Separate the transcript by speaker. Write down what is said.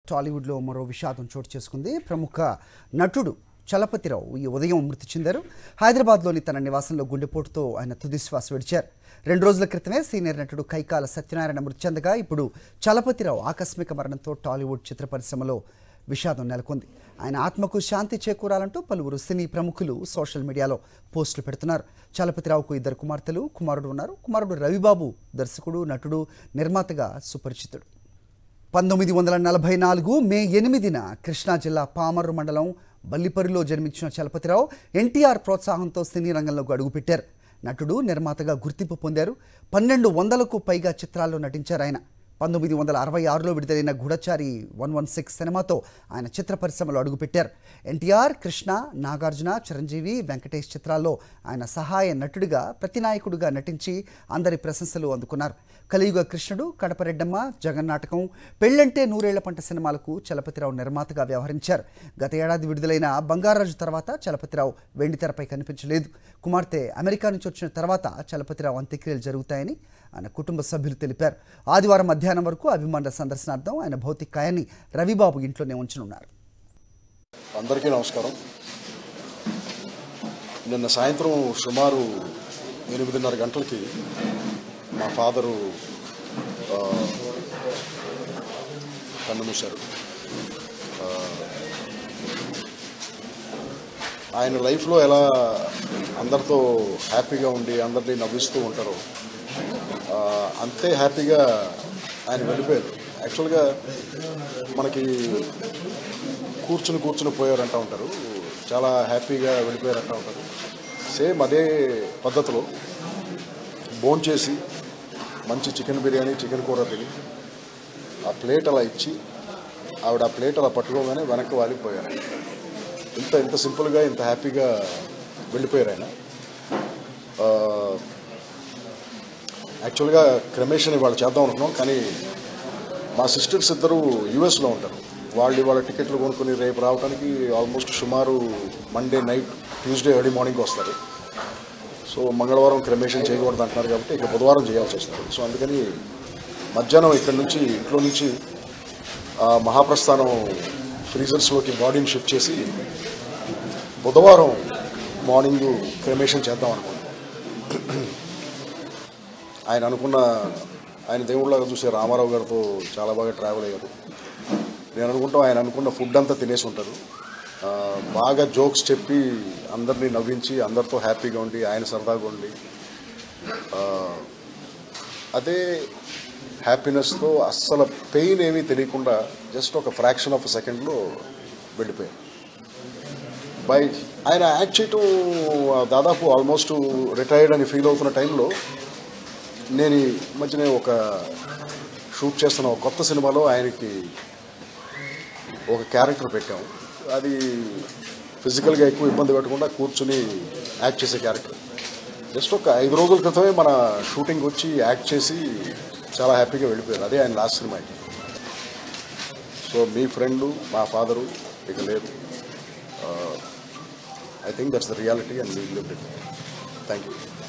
Speaker 1: టాలీవుడ్లో మరో విషాదం చోటు చేసుకుంది ప్రముఖ నటుడు చలపతిరావు ఈ ఉదయం మృతి చెందారు హైదరాబాద్లోని తన నివాసంలో గుండెపోటుతో ఆయన తుది శ్వాస విడిచారు రెండు రోజుల క్రితమే సీనియర్ నటుడు కైకాల సత్యనారాయణ మృతి చెందగా ఇప్పుడు చలపతిరావు ఆకస్మిక మరణంతో టాలీవుడ్ చిత్ర పరిశ్రమలో విషాదం నెలకొంది ఆయన ఆత్మకు శాంతి చేకూరాలంటూ పలువురు సినీ ప్రముఖులు సోషల్ మీడియాలో పోస్టులు పెడుతున్నారు చలపతిరావుకు ఇద్దరు కుమార్తెలు కుమారుడు ఉన్నారు కుమారుడు రవిబాబు దర్శకుడు నటుడు నిర్మాతగా సుపరిచితుడు పంతొమ్మిది వందల నలభై నాలుగు మే ఎనిమిదిన కృష్ణా జిల్లా పామర్రు మండలం బల్లిపరిలో జన్మించిన చలపతిరావు ఎన్టీఆర్ ప్రోత్సాహంతో సినీ రంగంలోకి అడుగుపెట్టారు నటుడు నిర్మాతగా గుర్తింపు పొందారు పన్నెండు వందలకు పైగా చిత్రాల్లో నటించారు ఆయన పంతొమ్మిది వందల అరవై ఆరులో విడుదలైన గూఢచారి వన్ వన్ సిక్స్ సినిమాతో ఆయన చిత్ర పరిశ్రమలో అడుగుపెట్టారు ఎన్టీఆర్ కృష్ణ నాగార్జున చిరంజీవి వెంకటేష్ చిత్రాల్లో ఆయన సహాయ నటుడిగా ప్రతినాయకుడిగా నటించి అందరి ప్రశంసలు అందుకున్నారు కలియుగ కృష్ణుడు కడపరెడ్డమ్మ జగన్నాటకం పెళ్ళంటే నూరేళ్ల పంట సినిమాలకు చలపతిరావు నిర్మాతగా వ్యవహరించారు గత ఏడాది విడుదలైన బంగారాజు తర్వాత చలపతిరావు వెండితెరపై కనిపించలేదు కుమార్తె అమెరికా నుంచి వచ్చిన తర్వాత చలపతిరావు అంత్యక్రియలు జరుగుతాయని ఆయన కుటుంబ సభ్యులు తెలిపారు ఆదివారం మధ్యాహ్నం వరకు అభిమానుల సందర్శనార్థం ఆయన భౌతిక కాయాన్ని రవిబాబు ఇంట్లోనే ఉంచనున్నారు
Speaker 2: అందరికీ నమస్కారం నిన్న సాయంత్రం సుమారు ఎనిమిదిన్నర గంటలకి మా ఫాదరు ఆ, కన్నుమూశారు ఆ, ఆయన లైఫ్లో ఎలా అందరితో హ్యాపీగా ఉండి అందరినీ నవ్విస్తూ ఉంటారో ఆ, అంతే హ్యాపీగా ఆయన వెళ్ళిపోయారు యాక్చువల్గా మనకి కూర్చుని కూర్చుని పోయారంటూ ఉంటారు చాలా హ్యాపీగా వెళ్ళిపోయారంటూ ఉంటారు సేమ్ అదే పద్ధతిలో భోంచేసి చేసి మంచి చికెన్ బిర్యానీ చికెన్ కూర తిని ఆ ప్లేట్ అలా ఇచ్చి ఆవిడ ఆ ప్లేట్ అలా పట్టుకోగానే వెనక్కి వాలిపోయారు ఇంత ఇంత సింపుల్గా ఇంత హ్యాపీగా వెళ్ళిపోయారు ఆయన ఆ, యాక్చువల్గా క్రమేషన్ ఇవాళ చేద్దాం అనుకున్నాం కానీ మా సిస్టర్స్ ఇద్దరు యూఎస్లో ఉంటారు వాళ్ళు ఇవాళ టికెట్లు కొనుక్కుని రేపు రావడానికి ఆల్మోస్ట్ సుమారు Monday night Tuesday early morning వస్తారు సో మంగళవారం క్రమేషన్ చేయకూడదు అంటున్నారు కాబట్టి ఇక బుధవారం చేయాల్సి వస్తుంది సో అందుకని మధ్యాహ్నం ఇక్కడ నుంచి ఇంట్లో నుంచి ఆ మహాప్రస్థానం ఫ్రీజర్స్లోకి బాడీని షిఫ్ట్ చేసి బుధవారం మార్నింగ్ క్రమేషన్ చేద్దాం అనుకున్నాం ఆయన అనుకున్న ఆయన దేవుళ్ళగా చూసే రామారావు గారితో చాలా బాగా ట్రావెల్ అయ్యారు నేను అనుకుంటాం ఆయన అనుకున్న ఫుడ్ అంతా తినేసి ఉంటారు ఆ, బాగా జోక్స్ చెప్పి అందరినీ నవ్వించి అందరితో హ్యాపీగా ఉండి ఆయన సరదాగా ఉండి ఆ, అదే హ్యాపీనెస్తో అస్సలు పెయిన్ ఏమీ తెలియకుండా జస్ట్ ఒక ఫ్రాక్షన్ ఆఫ్ సెకండ్లో వెళ్ళిపోయారు బై ఆయన యాక్ట్ చేయటం దాదాపు ఆల్మోస్ట్ రిటైర్డ్ అని ఫీల్ అవుతున్న టైంలో నేను ఈ మధ్యనే ఒక షూట్ చేస్తున్న ఒక కొత్త సినిమాలో ఆయనకి ఒక క్యారెక్టర్ పెట్టాము అది ఫిజికల్గా ఎక్కువ ఇబ్బంది పెట్టకుండా కూర్చుని యాక్ట్ చేసే క్యారెక్టర్ జస్ట్ ఒక ఐదు రోజుల క్రితమే మన షూటింగ్ వచ్చి యాక్ట్ చేసి చాలా హ్యాపీగా వెళ్ళిపోయారు అదే ఆయన లాస్ట్ సినిమా అయితే సో మీ ఫ్రెండు మా ఫాదరు ఇక లేదు I think that's the reality and we live it thank you